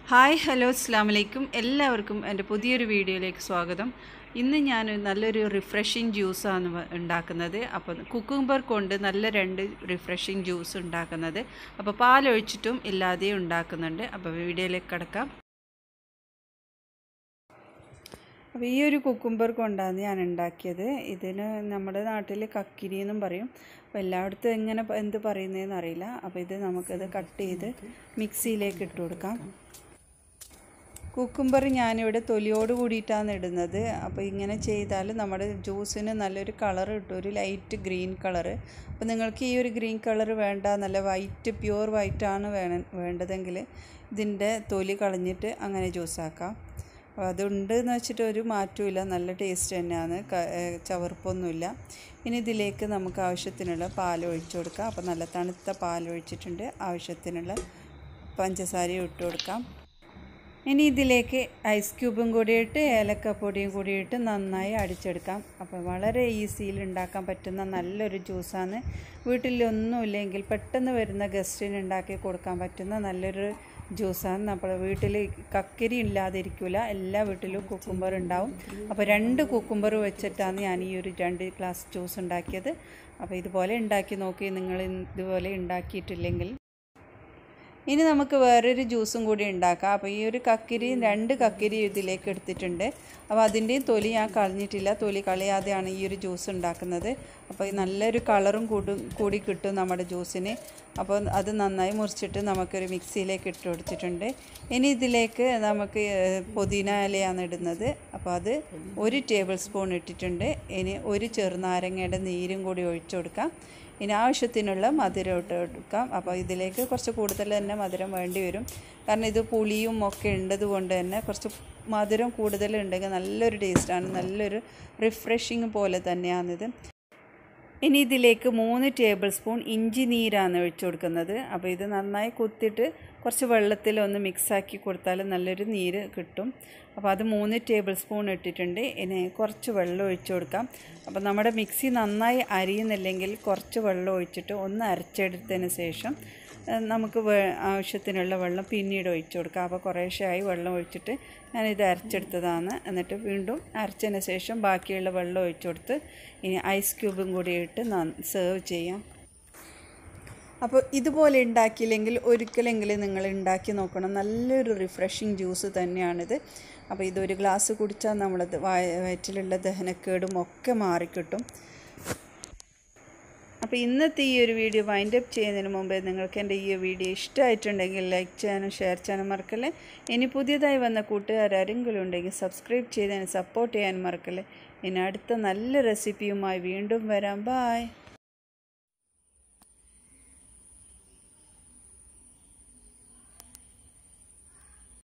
hi hello അസ്സാം വലൈക്കും എല്ലാവർക്കും എൻ്റെ പുതിയൊരു വീഡിയോയിലേക്ക് സ്വാഗതം ഇന്ന് ഞാൻ നല്ലൊരു റിഫ്രഷിങ് ജ്യൂസാണ് വ- ഉണ്ടാക്കുന്നത് അപ്പോൾ കുക്കുംബർ കൊണ്ട് നല്ല രണ്ട് റിഫ്രഷിങ് ജ്യൂസ് ഉണ്ടാക്കുന്നത് അപ്പോൾ പാലൊഴിച്ചിട്ടും ഇല്ലാതെയും ഉണ്ടാക്കുന്നുണ്ട് അപ്പോൾ വീഡിയോയിലേക്ക് കിടക്കാം അപ്പോൾ ഈ ഒരു കുക്കുംബർ കൊണ്ടാണ് ഞാൻ ഉണ്ടാക്കിയത് ഇതിന് നമ്മുടെ നാട്ടിൽ കക്കിരി എന്നും പറയും അപ്പോൾ എല്ലായിടത്തും എങ്ങനെ പ- എന്ത് പറയുന്നതെന്ന് അറിയില്ല അപ്പോൾ ഇത് നമുക്കത് കട്ട് ചെയ്ത് മിക്സിയിലേക്ക് ഇട്ട് കൊടുക്കാം കുക്കുംബർ ഞാനിവിടെ തൊലിയോട് കൂടിയിട്ടാണ് ഇടുന്നത് അപ്പോൾ ഇങ്ങനെ ചെയ്താൽ നമ്മുടെ ജ്യൂസിന് നല്ലൊരു കളർ കിട്ടും ഒരു ലൈറ്റ് ഗ്രീൻ കളറ് അപ്പോൾ നിങ്ങൾക്ക് ഈ ഒരു ഗ്രീൻ കളർ വേണ്ട നല്ല വൈറ്റ് പ്യുവർ വൈറ്റാണ് വേണ വേണ്ടതെങ്കിൽ ഇതിൻ്റെ തൊലി കളഞ്ഞിട്ട് അങ്ങനെ ജ്യൂസാക്കാം അപ്പോൾ അതുണ്ട് എന്ന് വെച്ചിട്ട് ഒരു മാറ്റമില്ല നല്ല ടേസ്റ്റ് തന്നെയാണ് ക- ഏ, ചവർപ്പൊന്നുമില്ല ഇനി ഇതിലേക്ക് നമുക്ക് ആവശ്യത്തിനുള്ള പാൽ ഒഴിച്ചു കൊടുക്കാം അപ്പോൾ നല്ല തണുത്ത പാൽ ഒഴിച്ചിട്ടുണ്ട് ആവശ്യത്തിനുള്ള പഞ്ചസാരയും ഇട്ട് കൊടുക്കാം ഇനി ഇതിലേക്ക് ഐസ് ക്യൂബും കൂടിയിട്ട് ഏലക്കപ്പൊടിയും കൂടിയിട്ട് നന്നായി അടിച്ചെടുക്കാം അപ്പോൾ വളരെ ഈസിയിൽ ഉണ്ടാക്കാൻ പറ്റുന്ന നല്ലൊരു ജ്യൂസാണ് വീട്ടിലൊന്നുമില്ലെങ്കിൽ പെട്ടെന്ന് വരുന്ന ഗസ്റ്റിന് ഉണ്ടാക്കി കൊടുക്കാൻ പറ്റുന്ന നല്ലൊരു ജ്യൂസാണ് നമ്മൾ വീട്ടിൽ കക്കരി ഇല്ലാതിരിക്കില്ല എല്ലാ വീട്ടിലും കുക്കുംബർ ഉണ്ടാവും അപ്പോൾ രണ്ട് കുക്കുംബർ വെച്ചിട്ടാണ് ഞാൻ ഈ ഒരു രണ്ട് ഗ്ലാസ് ജ്യൂസ് ഉണ്ടാക്കിയത് അപ്പോൾ ഇതുപോലെ ഉണ്ടാക്കി നോക്കി നിങ്ങൾ ഇതുപോലെ ഉണ്ടാക്കിയിട്ടില്ലെങ്കിൽ ഇനി നമുക്ക് വേറൊരു ജ്യൂസും കൂടി ഉണ്ടാക്കാം അപ്പോൾ ഈ ഒരു കക്കിരി രണ്ട് കക്കിരി ഇതിലേക്ക് എടുത്തിട്ടുണ്ട് അപ്പോൾ അതിൻ്റെയും തൊലി ഞാൻ കളഞ്ഞിട്ടില്ല തൊലി കളയാതെയാണ് ഈ ഒരു ജ്യൂസ് ഉണ്ടാക്കുന്നത് അപ്പോൾ ഈ നല്ലൊരു കളറും കൂടും കൂടി കിട്ടും നമ്മുടെ ജ്യൂസിന് അപ്പോൾ അത് നന്നായി മുറിച്ചിട്ട് നമുക്കൊരു മിക്സിയിലേക്ക് ഇട്ട് കൊടുത്തിട്ടുണ്ട് ഇനി ഇതിലേക്ക് നമുക്ക് ഏഹ്, പുതിന ഇലയാണ് ഇടുന്നത് അപ്പോൾ അത് ഒരു ടേബിൾ സ്പൂൺ ഇട്ടിട്ടുണ്ട് ഇനി ഒരു ചെറുനാരങ്ങയുടെ നീരും കൂടി ഒഴിച്ചു കൊടുക്കാം ഇനി ആവശ്യത്തിനുള്ള മധുരം ഇട്ട് കൊടുക്കാം അപ്പോൾ ഇതിലേക്ക് കുറച്ച് കൂടുതൽ തന്നെ മധുരം വേണ്ടി വരും കാരണം ഇത് പുളിയും ഒക്കെ ഉള്ളത് കൊണ്ട് തന്നെ കുറച്ച് മധുരം കൂടുതലുണ്ടെങ്കിൽ നല്ലൊരു ടേസ്റ്റാണ് നല്ലൊരു റിഫ്രഷിങ് പോലെ തന്നെയാണിത് ഇനി ഇതിലേക്ക് മൂന്ന് ടേബിൾ സ്പൂൺ ഇഞ്ചി നീരാണ് ഒഴിച്ചു കൊടുക്കുന്നത് അപ്പോൾ ഇത് നന്നായി കുത്തിയിട്ട് കുറച്ച് വെള്ളത്തിൽ ഒന്ന് മിക്സാക്കി കൊടുത്താൽ നല്ലൊരു നീര് കിട്ടും അപ്പോൾ അത് മൂന്ന് ടേബിൾ സ്പൂൺ ഇട്ടിട്ടുണ്ട് ഇനി കുറച്ച് വെള്ളം ഒഴിച്ചു കൊടുക്കാം അപ്പോൾ നമ്മുടെ മിക്സി നന്നായി അരിയുന്നില്ലെങ്കിൽ കുറച്ച് വെള്ളം ഒഴിച്ചിട്ട് ഒന്ന് അരച്ചെടുത്തതിന് ശേഷം ഏഹ്, നമുക്ക് വേ- ആവശ്യത്തിനുള്ള വെള്ളം പിന്നീട് ഒഴിച്ചു കൊടുക്കാം അപ്പോൾ കുറേശ്ശെയായി വെള്ളം ഒഴിച്ചിട്ട് ഞാനിത് അരച്ചെടുത്തതാണ് എന്നിട്ട് വീണ്ടും അരച്ചതിന് ശേഷം ബാക്കിയുള്ള വെള്ളം ഒഴിച്ചു കൊടുത്ത് ഇനി ഐസ് ക്യൂബും കൂടി ഇട്ട് സെർവ് ചെയ്യാം അപ്പോൾ ഇതുപോലെ ഉണ്ടാക്കിയില്ലെങ്കിൽ ഒരിക്കലെങ്കിലും നിങ്ങൾ ഉണ്ടാക്കി നോക്കണം നല്ലൊരു റിഫ്രഷിങ് ജ്യൂസ് തന്നെയാണിത് അപ്പോൾ ഇതൊരു ഗ്ലാസ് കുടിച്ചാൽ നമ്മളത് വയ- വയറ്റിലുള്ള ദഹനക്കേടും ഒക്കെ മാറിക്കിട്ടും അപ്പോൾ ഇന്നത്തെ ഈ ഒരു വീഡിയോ വൈൻഡ് അപ്പ് ചെയ്യുന്നതിന് മുമ്പേ നിങ്ങൾക്ക് എൻ്റെ ഈ വീഡിയോ ഇഷ്ടമായിട്ടുണ്ടെങ്കിൽ ലൈക്ക് ചെയ്യാനും ഷെയർ ചെയ്യാനും മറക്കല്ലേ ഇനി പുതിയതായി വന്ന കൂട്ടുകാരെങ്കിലും ഉണ്ടെങ്കിൽ സബ്സ്ക്രൈബ് ചെയ്തതിന് സപ്പോർട്ട് ചെയ്യാനും മറക്കല്ലേ ഇനി അടുത്ത നല്ല റെസിപ്പിയുമായി വീണ്ടും വരാം ബായ്